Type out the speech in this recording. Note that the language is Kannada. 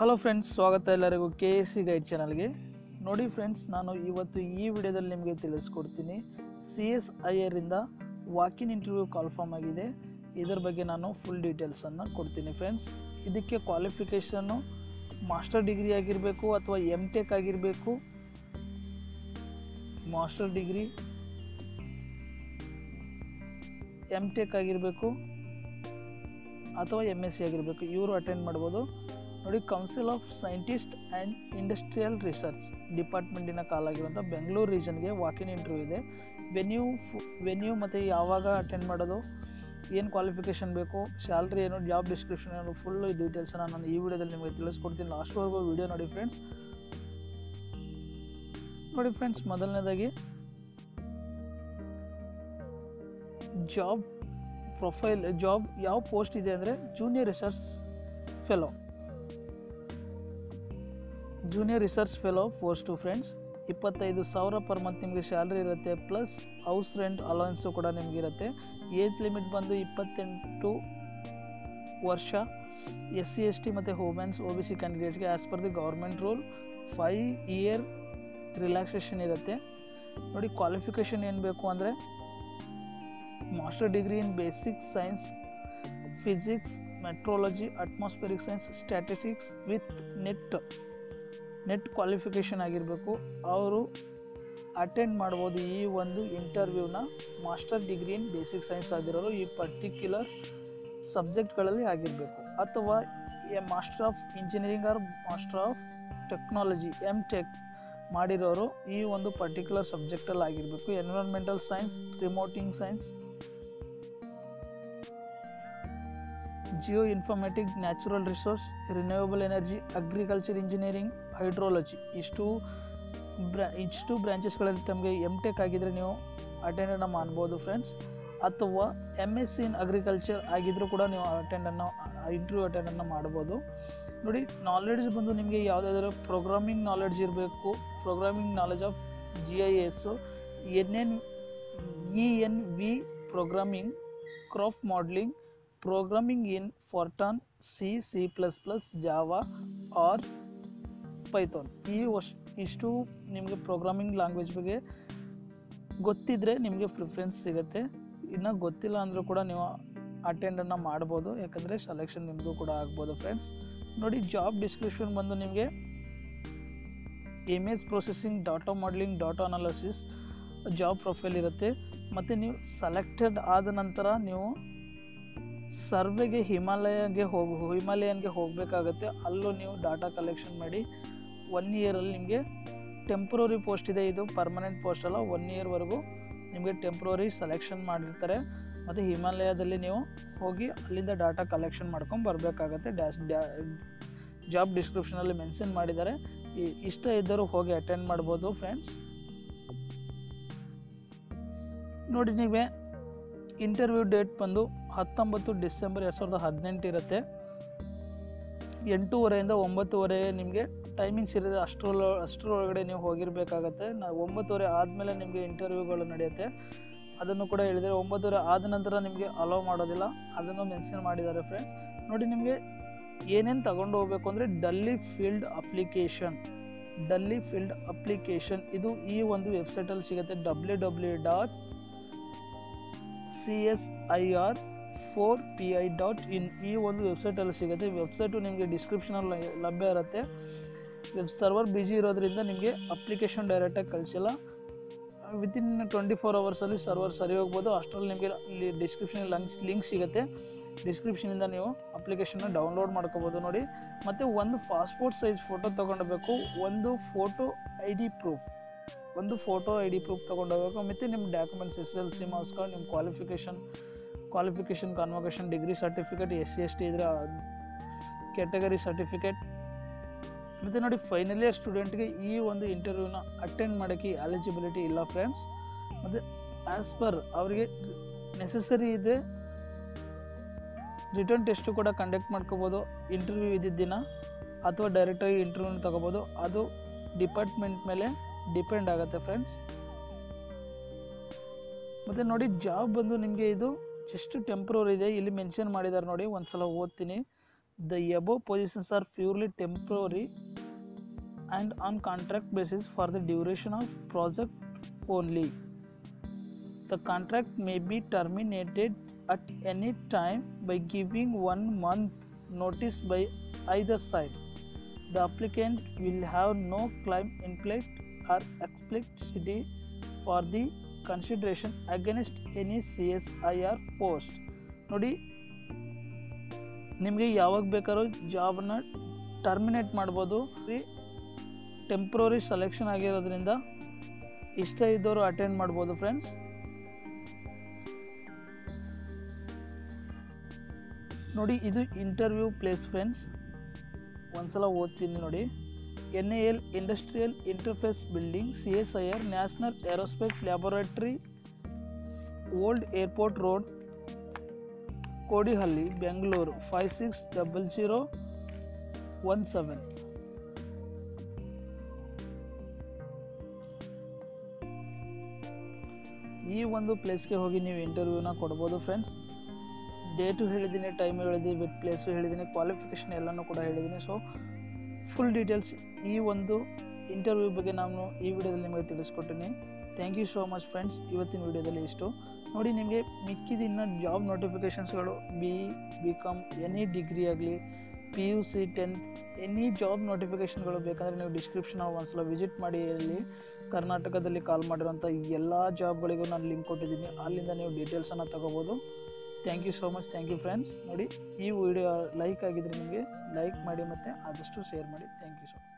ಹಲೋ ಫ್ರೆಂಡ್ಸ್ ಸ್ವಾಗತ ಎಲ್ಲರಿಗೂ ಕೆ ಎಸ್ ಸಿ ಗೈಡ್ ಚಾನಲ್ಗೆ ನೋಡಿ ಫ್ರೆಂಡ್ಸ್ ನಾನು ಇವತ್ತು ಈ ವಿಡಿಯೋದಲ್ಲಿ ನಿಮಗೆ ತಿಳಿಸ್ಕೊಡ್ತೀನಿ ಸಿ ಎಸ್ ಐ ಆರಿಂದ ವಾಕಿನ್ ಇಂಟರ್ವ್ಯೂ ಕಾಲ್ಫಾರ್ಮ್ ಆಗಿದೆ ಇದರ ಬಗ್ಗೆ ನಾನು ಫುಲ್ ಡೀಟೇಲ್ಸನ್ನು ಕೊಡ್ತೀನಿ ಫ್ರೆಂಡ್ಸ್ ಇದಕ್ಕೆ ಕ್ವಾಲಿಫಿಕೇಷನ್ನು ಮಾಸ್ಟರ್ ಡಿಗ್ರಿ ಆಗಿರಬೇಕು ಅಥವಾ ಎಮ್ ಟೆಕ್ ಆಗಿರಬೇಕು ಮಾಸ್ಟರ್ ಡಿಗ್ರಿ ಎಮ್ ಟೆಕ್ ಆಗಿರಬೇಕು ಅಥವಾ ಎಮ್ ಎಸ್ ಸಿ ಆಗಿರಬೇಕು ಇವರು ಅಟೆಂಡ್ ಮಾಡ್ಬೋದು ನೋಡಿ council of scientist and industrial research ಡಿಪಾರ್ಟ್ಮೆಂಟಿನ ಕಾಲಾಗಿರುವಂಥ ಬೆಂಗಳೂರು ರೀಜನ್ಗೆ ವಾಕಿನ್ ಇಂಟರ್ವ್ಯೂ ಇದೆ ವೆನ್ಯೂ ವೆನ್ಯೂ ಮತ್ತು ಯಾವಾಗ ಅಟೆಂಡ್ ಮಾಡೋದು ಏನು ಕ್ವಾಲಿಫಿಕೇಷನ್ ಬೇಕು ಸ್ಯಾಲ್ರಿ ಏನು ಜಾಬ್ ಡಿಸ್ಕ್ರಿಪ್ಷನ್ ಏನು ಫುಲ್ ಡೀಟೇಲ್ಸನ್ನು ನಾನು ಈ ವಿಡಿಯೋದಲ್ಲಿ ನಿಮಗೆ ತಿಳಿಸ್ಕೊಡ್ತೀನಿ ಲಾಸ್ಟ್ವರೆಗೂ ವಿಡಿಯೋ ನೋಡಿ ಫ್ರೆಂಡ್ಸ್ ನೋಡಿ ಫ್ರೆಂಡ್ಸ್ ಮೊದಲನೇದಾಗಿ ಜಾಬ್ ಪ್ರೊಫೈಲ್ ಜಾಬ್ ಯಾವ ಪೋಸ್ಟ್ ಇದೆ ಅಂದರೆ junior research fellow junior research fellow post friends ಇಪ್ಪತ್ತೈದು ಸಾವಿರ ಪರ್ ಮಂತ್ ನಿಮಗೆ ಸ್ಯಾಲ್ರಿ ಇರುತ್ತೆ ಪ್ಲಸ್ ಹೌಸ್ ರೆಂಟ್ ಅಲವೆನ್ಸು ಕೂಡ ನಿಮಗಿರುತ್ತೆ ಏಜ್ ಲಿಮಿಟ್ ಬಂದು ಇಪ್ಪತ್ತೆಂಟು ವರ್ಷ ಎಸ್ ಸಿ ಎಸ್ ಟಿ ಮತ್ತು ವುಮೆನ್ಸ್ ಒ ಬಿ ಸಿ ಕ್ಯಾಂಡಿಡೇಟ್ಗೆ as per the government rule five year relaxation ಇರುತ್ತೆ ನೋಡಿ ಕ್ವಾಲಿಫಿಕೇಷನ್ ಏನು ಬೇಕು ಅಂದರೆ master degree in basic science physics meteorology atmospheric science statistics with NET NET qualification ಆಗಿರಬೇಕು ಅವರು ಅಟೆಂಡ್ ಮಾಡ್ಬೋದು ಈ ಒಂದು ಇಂಟರ್ವ್ಯೂನ master degree in basic science ಆಗಿರೋರು ಈ ಪರ್ಟಿಕ್ಯುಲರ್ ಸಬ್ಜೆಕ್ಟ್ಗಳಲ್ಲಿ ಆಗಿರಬೇಕು ಅಥವಾ a master of engineering or master of technology M Tech ಮಾಡಿರೋರು ಈ ಒಂದು ಪರ್ಟಿಕ್ಯುಲರ್ ಸಬ್ಜೆಕ್ಟಲ್ಲಿ ಆಗಿರಬೇಕು environmental science remoting science geo informatic natural resource renewable energy agriculture engineering hydrology ಇಷ್ಟು ಬ್ರಾ ಇಷ್ಟು ಬ್ರಾಂಚಸ್ಗಳಲ್ಲಿ ತಮಗೆ ಎಮ್ ಟೆಕ್ ಆಗಿದ್ದರೆ ನೀವು ಅಟೆಂಡನ್ನು ಮಾಡ್ಬೋದು ಫ್ರೆಂಡ್ಸ್ ಅಥವಾ M S C in agriculture ಆಗಿದ್ದರೂ ಕೂಡ ನೀವು ಅಟೆಂಡನ್ನು ಇಂಟರ್ವ್ಯೂ ಅಟೆಂಡನ್ನು ಮಾಡ್ಬೋದು ನೋಡಿ ನಾಲೆಡ್ಜ್ ಬಂದು ನಿಮಗೆ ಯಾವುದಾದ್ರೂ ಪ್ರೋಗ್ರಾಮಿಂಗ್ ನಾಲೆಡ್ಜ್ ಇರಬೇಕು programming knowledge of G I S N N E N V programming crop modelling programming in Fortran C C plus plus Java R Python ಈ ವರ್ಷ ಇಷ್ಟು ನಿಮಗೆ ಪ್ರೋಗ್ರಾಮಿಂಗ್ ಲ್ಯಾಂಗ್ವೇಜ್ ಬಗ್ಗೆ ಗೊತ್ತಿದ್ದರೆ ನಿಮಗೆ ಪ್ರಿಫರೆನ್ಸ್ ಸಿಗುತ್ತೆ ಇನ್ನು ಗೊತ್ತಿಲ್ಲ ಅಂದರೂ ಕೂಡ ನೀವು ಅಟೆಂಡನ್ನು ಮಾಡ್ಬೋದು ಯಾಕಂದರೆ ಸೆಲೆಕ್ಷನ್ ನಿಮ್ಮದು ಕೂಡ ಆಗ್ಬೋದು ಫ್ರೆಂಡ್ಸ್ ನೋಡಿ ಜಾಬ್ ಡಿಸ್ಕ್ರಿಪ್ಷನ್ ಬಂದು ನಿಮಗೆ image processing data modelling data analysis job profile ಇರುತ್ತೆ ಮತ್ತು ನೀವು ಸೆಲೆಕ್ಟೆಡ್ ಆದ ನಂತರ ನೀವು ಸರ್ವೆಗೆ ಹಿಮಾಲಯಗೆ ಹೋಗಿ ಹಿಮಾಲಯನ್ಗೆ ಹೋಗಬೇಕಾಗತ್ತೆ ಅಲ್ಲೂ ನೀವು ಡಾಟಾ ಕಲೆಕ್ಷನ್ ಮಾಡಿ ಒನ್ ಇಯರಲ್ಲಿ ನಿಮಗೆ ಟೆಂಪ್ರರಿ ಪೋಸ್ಟ್ ಇದೆ ಇದು ಪರ್ಮನೆಂಟ್ ಪೋಸ್ಟ್ ಅಲ್ಲ ಒನ್ ಇಯರ್ವರೆಗೂ ನಿಮಗೆ ಟೆಂಪ್ರರಿ ಸೆಲೆಕ್ಷನ್ ಮಾಡಿರ್ತಾರೆ ಮತ್ತು ಹಿಮಾಲಯದಲ್ಲಿ ನೀವು ಹೋಗಿ ಅಲ್ಲಿಂದ ಡಾಟಾ ಕಲೆಕ್ಷನ್ ಮಾಡ್ಕೊಂಡು ಬರಬೇಕಾಗತ್ತೆ ಡ್ಯಾಶ್ ಡ್ಯಾ ಜಾಬ್ ಡಿಸ್ಕ್ರಿಪ್ಷನಲ್ಲಿ ಮೆನ್ಷನ್ ಮಾಡಿದ್ದಾರೆ ಈ- ಇಷ್ಟ ಇದ್ದರೂ ಹೋಗಿ ಅಟೆಂಡ್ ಮಾಡ್ಬೋದು ಫ್ರೆಂಡ್ಸ್ ನೋಡಿ ನೀವೇ ಇಂಟರ್ವ್ಯೂ ಡೇಟ್ ಬಂದು ಹತ್ತೊಂಬತ್ತು ಡಿಸೆಂಬರ್ ಎರಡು ಸಾವಿರದ ಹದಿನೆಂಟು ಇರುತ್ತೆ ಎಂಟೂವರೆಯಿಂದ ಒಂಬತ್ತುವರೆ ನಿಮಗೆ ಟೈಮಿಂಗ್ಸ್ ಇರುತ್ತೆ ಅಷ್ಟರೊಳ ಅಷ್ಟರೊಳಗಡೆ ನೀವು ಹೋಗಿರಬೇಕಾಗತ್ತೆ ನಾವು ಒಂಬತ್ತುವರೆ ಆದಮೇಲೆ ನಿಮಗೆ ಇಂಟರ್ವ್ಯೂಗಳು ನಡೆಯುತ್ತೆ ಅದನ್ನು ಕೂಡ ಹೇಳಿದರೆ ಒಂಬತ್ತುವರೆ ಆದ ನಂತರ ನಿಮಗೆ ಅಲೋ ಮಾಡೋದಿಲ್ಲ ಅದನ್ನು ಮೆನ್ಷನ್ ಮಾಡಿದ್ದಾರೆ ಫ್ರೆಂಡ್ಸ್ ನೋಡಿ ನಿಮಗೆ ಏನೇನು ತಗೊಂಡು ಹೋಗಬೇಕು ಅಂದರೆ ಡಲ್ಲಿ ಫೀಲ್ಡ್ ಅಪ್ಲಿಕೇಶನ್ ಡಲ್ಲಿ ಫೀಲ್ಡ್ ಅಪ್ಲಿಕೇಶನ್ ಇದು ಈ ಒಂದು ವೆಬ್ಸೈಟಲ್ಲಿ ಸಿಗುತ್ತೆ W W dot C S I R four P I dot in ಈ ಒಂದು ವೆಬ್ಸೈಟಲ್ಲಿ ಸಿಗುತ್ತೆ ವೆಬ್ಸೈಟು ನಿಮಗೆ ಡಿಸ್ಕ್ರಿಪ್ಷನಲ್ಲಿ ಲಭ್ಯ ಇರುತ್ತೆ ವೆಬ್ ಸರ್ವರ್ ಬಿಜಿ ಇರೋದ್ರಿಂದ ನಿಮಗೆ ಅಪ್ಲಿಕೇಶನ್ ಡೈರೆಕ್ಟಾಗಿ ಕಳಿಸಿಲ್ಲ ವಿತಿನ್ ಟ್ವೆಂಟಿ ಫೋರ್ ಅವರ್ಸಲ್ಲಿ ಸರ್ವರ್ ಸರಿ ಹೋಗ್ಬೋದು ಅಷ್ಟರಲ್ಲಿ ನಿಮಗೆ ಇಲ್ಲಿ ಡಿಸ್ಕ್ರಿಪ್ಷನ್ ಲಂಕ್ ಲಿಂಕ್ ಸಿಗುತ್ತೆ ಡಿಸ್ಕ್ರಿಪ್ಷನಿಂದ ನೀವು ಅಪ್ಲಿಕೇಶನ್ನ ಡೌನ್ಲೋಡ್ ಮಾಡ್ಕೋಬೋದು ನೋಡಿ ಮತ್ತು ಒಂದು ಪಾಸ್ಪೋರ್ಟ್ ಸೈಜ್ ಫೋಟೋ ತೊಗೊಂಡೋಗ್ಬೇಕು ಒಂದು ಫೋಟೋ ಐ ಡಿ ಪ್ರೂಫ್ ಒಂದು ಫೋಟೋ ಐ ಡಿ ಪ್ರೂಫ್ ತೊಗೊಂಡೋಗ್ಬೇಕು ಮತ್ತು ನಿಮ್ಮ documents S L C marks card ನಿಮ್ಮ qualification qualification convocation degree certificate S C S T ಇದ್ರೆ ಕ್ಯಾಟಗರಿ ಸರ್ಟಿಫಿಕೇಟ್ ಮತ್ತು ನೋಡಿ ಫೈನಲ್ ಇಯರ್ ಸ್ಟೂಡೆಂಟ್ಗೆ ಈ ಒಂದು ಇಂಟರ್ವ್ಯೂನ ಅಟೆಂಡ್ ಮಾಡೋಕ್ಕೆ ಎಲಿಜಿಬಿಲಿಟಿ ಇಲ್ಲ ಫ್ರೆಂಡ್ಸ್ ಮತ್ತು ಆ್ಯಸ್ ಪರ್ ಅವರಿಗೆ ನೆಸಸರಿ ಇದೆ ರಿಟರ್ನ್ ಟೆಸ್ಟು ಕೂಡ ಕಂಡಕ್ಟ್ ಮಾಡ್ಕೋಬೋದು ಇಂಟರ್ವ್ಯೂ ಇದ್ದಿದ್ದ ದಿನ ಅಥವಾ ಡೈರೆಕ್ಟಾಗಿ ಇಂಟರ್ವ್ಯೂನ ತೊಗೋಬೋದು ಅದು ಡಿಪಾರ್ಟ್ಮೆಂಟ್ ಮೇಲೆ ಡಿಪೆಂಡ್ ಆಗುತ್ತೆ ಫ್ರೆಂಡ್ಸ್ ಮತ್ತು ನೋಡಿ ಜಾಬ್ ಬಂದು ನಿಮಗೆ ಇದು ಜಸ್ಟ್ ಟೆಂಪ್ರರಿ ಇದೆ ಇಲ್ಲಿ ಮೆನ್ಷನ್ ಮಾಡಿದ್ದಾರೆ ನೋಡಿ ಒಂದು ಸಲ ಓದ್ತೀನಿ the above positions are purely temporary and on contract basis for the duration of project only The contract may be terminated at any time by giving one month notice by either side. The applicant will have no claim implied or explicitity for the consideration against any CSIR post. ನೋಡಿ ನಿಮಗೆ ಯಾವಾಗ ಬೇಕಾದ್ರೂ ಜಾಬನ್ನ ಟರ್ಮಿನೇಟ್ ಮಾಡ್ಬೋದು ಟೆಂಪ್ರರಿ ಸೆಲೆಕ್ಷನ್ ಆಗಿರೋದ್ರಿಂದ ಇಷ್ಟ ಇದ್ದವರು ಅಟೆಂಡ್ ಮಾಡ್ಬೋದು ಫ್ರೆಂಡ್ಸ್ ನೋಡಿ ಇದು ಇಂಟರ್ವ್ಯೂ ಪ್ಲೇಸ್ ಫ್ರೆಂಡ್ಸ್ ಒಂದ್ಸಲ ಓದ್ತೀನಿ ನೋಡಿ N A L industrial interface building C S I R national aerospace laboratory old airport road Kodihalli Bengaluru five six double zero one seven ಈ ಒಂದು ಪ್ಲೇಸ್ಗೆ ಹೋಗಿ ನೀವು ಇಂಟರ್ವ್ಯೂನ ಕೊಡ್ಬೋದು ಫ್ರೆಂಡ್ಸ್ ಡೇಟು ಹೇಳಿದ್ದೀನಿ ಟೈಮ್ ಹೇಳಿದ್ದೀನಿ ವಿತ್ ಪ್ಲೇಸು ಹೇಳಿದ್ದೀನಿ ಕ್ವಾಲಿಫಿಕೇಷನ್ ಎಲ್ಲನೂ ಕೂಡ ಹೇಳಿದ್ದೀನಿ ಸೊ ಫುಲ್ ಡೀಟೇಲ್ಸ್ ಈ ಒಂದು ಇಂಟರ್ವ್ಯೂ ಬಗ್ಗೆ ನಾನು ಈ ವಿಡಿಯೋದಲ್ಲಿ ನಿಮಗೆ ತಿಳಿಸ್ಕೊಟ್ಟಿನಿ thank you so much friends ಇವತ್ತಿನ ವಿಡಿಯೋದಲ್ಲಿ ಇಷ್ಟು ನೋಡಿ ನಿಮಗೆ ಮಿಕ್ಕಿದ ಇನ್ನು ಜಾಬ್ ನೋಟಿಫಿಕೇಷನ್ಸ್ಗಳು B B com any degree ಆಗಲಿ P U C tenth any job ನೋಟಿಫಿಕೇಷನ್ಗಳು ಬೇಕಂದರೆ ನೀವು ಡಿಸ್ಕ್ರಿಪ್ಷನ್ ಒಂದ್ಸಲ ವಿಸಿಟ್ ಮಾಡಿ ಅಲ್ಲಿ ಕರ್ನಾಟಕದಲ್ಲಿ ಕಾಲ್ ಮಾಡಿರೋಂಥ ಎಲ್ಲ ಜಾಬ್ಗಳಿಗೂ ನಾನು ಲಿಂಕ್ ಕೊಟ್ಟಿದ್ದೀನಿ ಅಲ್ಲಿಂದ ನೀವು ಡೀಟೇಲ್ಸನ್ನು ತಗೋಬೋದು thank you so much thank you friends ನೋಡಿ ಈ ವಿಡಿಯೋ ಲೈಕ್ ಆಗಿದ್ರೆ ನಿಮಗೆ ಲೈಕ್ ಮಾಡಿ ಮತ್ತು ಆದಷ್ಟು ಶೇರ್ ಮಾಡಿ ಥ್ಯಾಂಕ್ ಯು ಸೊ ಮಚ್